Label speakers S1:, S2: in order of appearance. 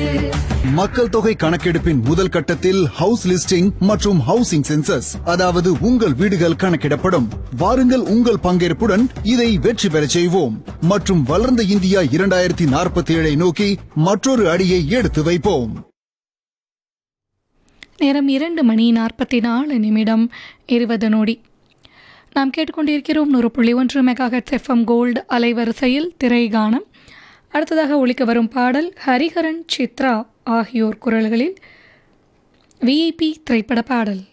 S1: மக்கள் தொகை கணக்கெடுப்பின் முதல் கட்டத்தில் ஹவுஸ் லிஸ்டிங் மற்றும் ஹவுசிங் சென்சஸ் அதாவது உங்கள் வீடுகள் கணக்கிடப்படும் வாருங்கள் உங்கள் பங்கேற்புடன் இதை வெற்றி பெறச் செய்வோம் மற்றும் வளர்ந்த இந்தியா இரண்டாயிரத்தி நாற்பத்தி ஏழை நோக்கி மற்றொரு அடியை எடுத்து வைப்போம்
S2: நேரம் இரண்டு மணி நாற்பத்தி நாலு நிமிடம் இருபது நொடி நாம் கேட்டுக்கொண்டிருக்கிறோம் நூறு புள்ளி ஒன்று மெகாஹெட் எஃப்எம் கோல்டு அலைவரிசையில் திரைகானம் அடுத்ததாக ஒலிக்க வரும் பாடல் ஹரிஹரன் சித்ரா ஆகியோர் குரல்களில் விஐபி திரைப்பட பாடல்